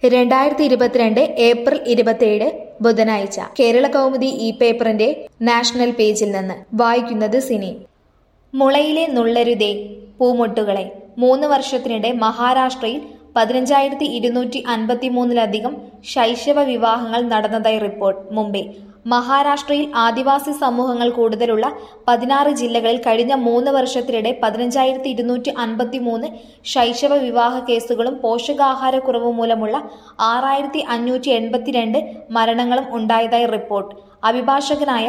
രണ്ടായിരത്തി ഇരുപത്തിരണ്ട് ഏപ്രിൽ ഇരുപത്തിയേഴ് ബുധനാഴ്ച കേരള കൗമുദി ഇ പേപ്പറിന്റെ നാഷണൽ പേജിൽ നിന്ന് വായിക്കുന്നത് സിനി മുളയിലെ നുള്ളരുതേ പൂമൊട്ടുകളെ മൂന്ന് വർഷത്തിനിടെ മഹാരാഷ്ട്രയിൽ പതിനഞ്ചായിരത്തി ഇരുന്നൂറ്റി അൻപത്തിമൂന്നിലധികം ശൈശവ വിവാഹങ്ങൾ നടന്നതായി റിപ്പോർട്ട് മുംബൈ മഹാരാഷ്ട്രയിൽ ആദിവാസി സമൂഹങ്ങൾ കൂടുതലുള്ള പതിനാറ് ജില്ലകളിൽ കഴിഞ്ഞ മൂന്ന് വർഷത്തിനിടെ പതിനഞ്ചായിരത്തി ഇരുന്നൂറ്റി അൻപത്തിമൂന്ന് ശൈശവ വിവാഹ കേസുകളും പോഷകാഹാരക്കുറവ് മൂലമുള്ള ആറായിരത്തി അഞ്ഞൂറ്റി എൺപത്തിരണ്ട് മരണങ്ങളും ഉണ്ടായതായി റിപ്പോർട്ട് അഭിഭാഷകനായ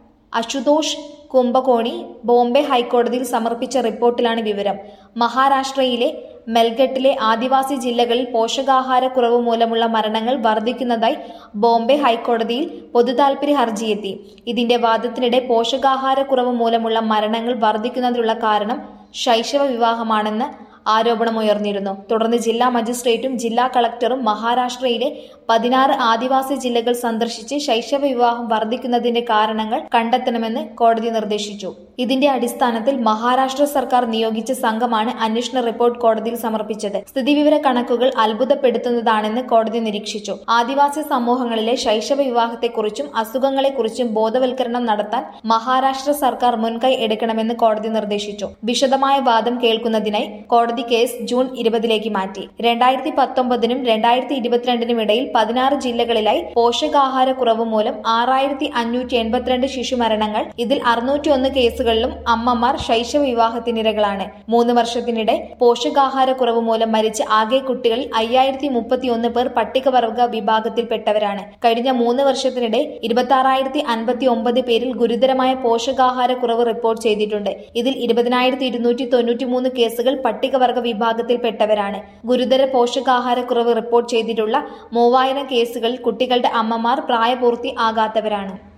അശുതോഷ് കുംഭകോണി ബോംബെ ഹൈക്കോടതിയിൽ സമർപ്പിച്ച റിപ്പോർട്ടിലാണ് വിവരം മഹാരാഷ്ട്രയിലെ മെൽഘട്ടിലെ ആദിവാസി ജില്ലകളിൽ പോഷകാഹാരക്കുറവ് മൂലമുള്ള മരണങ്ങൾ വർദ്ധിക്കുന്നതായി ബോംബെ ഹൈക്കോടതിയിൽ പൊതുതാൽപര്യ ഹർജിയെത്തി ഇതിന്റെ വാദത്തിനിടെ പോഷകാഹാരക്കുറവ് മൂലമുള്ള മരണങ്ങൾ വർദ്ധിക്കുന്നതിനുള്ള കാരണം ശൈശവ വിവാഹമാണെന്ന് ആരോപണമുയർന്നിരുന്നു തുടർന്ന് ജില്ലാ മജിസ്ട്രേറ്റും ജില്ലാ കളക്ടറും മഹാരാഷ്ട്രയിലെ പതിനാറ് ആദിവാസി ജില്ലകൾ സന്ദർശിച്ച് ശൈശവ വിവാഹം വർദ്ധിക്കുന്നതിന്റെ കാരണങ്ങൾ കണ്ടെത്തണമെന്ന് കോടതി നിർദ്ദേശിച്ചു ഇതിന്റെ അടിസ്ഥാനത്തിൽ മഹാരാഷ്ട്ര സർക്കാർ നിയോഗിച്ച സംഘമാണ് അന്വേഷണ റിപ്പോർട്ട് കോടതിയിൽ സമർപ്പിച്ചത് സ്ഥിതിവിവര കണക്കുകൾ അത്ഭുതപ്പെടുത്തുന്നതാണെന്ന് കോടതി നിരീക്ഷിച്ചു ആദിവാസി സമൂഹങ്ങളിലെ ശൈശവ വിവാഹത്തെക്കുറിച്ചും അസുഖങ്ങളെക്കുറിച്ചും ബോധവൽക്കരണം നടത്താൻ മഹാരാഷ്ട്ര സർക്കാർ മുൻകൈ എടുക്കണമെന്ന് കോടതി നിർദ്ദേശിച്ചു വിശദമായ വാദം കേൾക്കുന്നതിനായി കോടതി കേസ് ജൂൺ ഇരുപതിലേക്ക് മാറ്റി രണ്ടായിരത്തി പത്തൊമ്പതിനും രണ്ടായിരത്തി ഇരുപത്തിരണ്ടിനും ഇടയിൽ പതിനാറ് ജില്ലകളിലായി പോഷകാഹാരക്കുറവ് മൂലം ആറായിരത്തി അഞ്ഞൂറ്റി എൺപത്തിരണ്ട് ശിശുമരണങ്ങൾ ഇതിൽ അറുന്നൂറ്റി ഒന്ന് കേസുകളിലും അമ്മമാർ ശൈശവ വിവാഹത്തിനിരകളാണ് മൂന്ന് വർഷത്തിനിടെ പോഷകാഹാരക്കുറവ് മൂലം മരിച്ച ആകെ കുട്ടികളിൽ അയ്യായിരത്തി മുപ്പത്തിയൊന്ന് പേർ പട്ടികവർഗ വിഭാഗത്തിൽപ്പെട്ടവരാണ് കഴിഞ്ഞ മൂന്ന് വർഷത്തിനിടെ ഇരുപത്തി ആറായിരത്തി അൻപത്തി ഒമ്പത് പേരിൽ ഗുരുതരമായ പോഷകാഹാരക്കുറവ് റിപ്പോർട്ട് ചെയ്തിട്ടുണ്ട് ഇതിൽ ഇരുപതിനായിരത്തി ഇരുന്നൂറ്റി തൊണ്ണൂറ്റി മൂന്ന് കേസുകൾ പട്ടികവർഗ വിഭാഗത്തിൽപ്പെട്ടവരാണ് ഗുരുതര പോഷകാഹാരക്കുറവ് റിപ്പോർട്ട് ചെയ്തിട്ടുള്ള മൂവായിരം കേസുകളിൽ കുട്ടികളുടെ അമ്മമാർ പ്രായപൂർത്തി ആകാത്തവരാണ്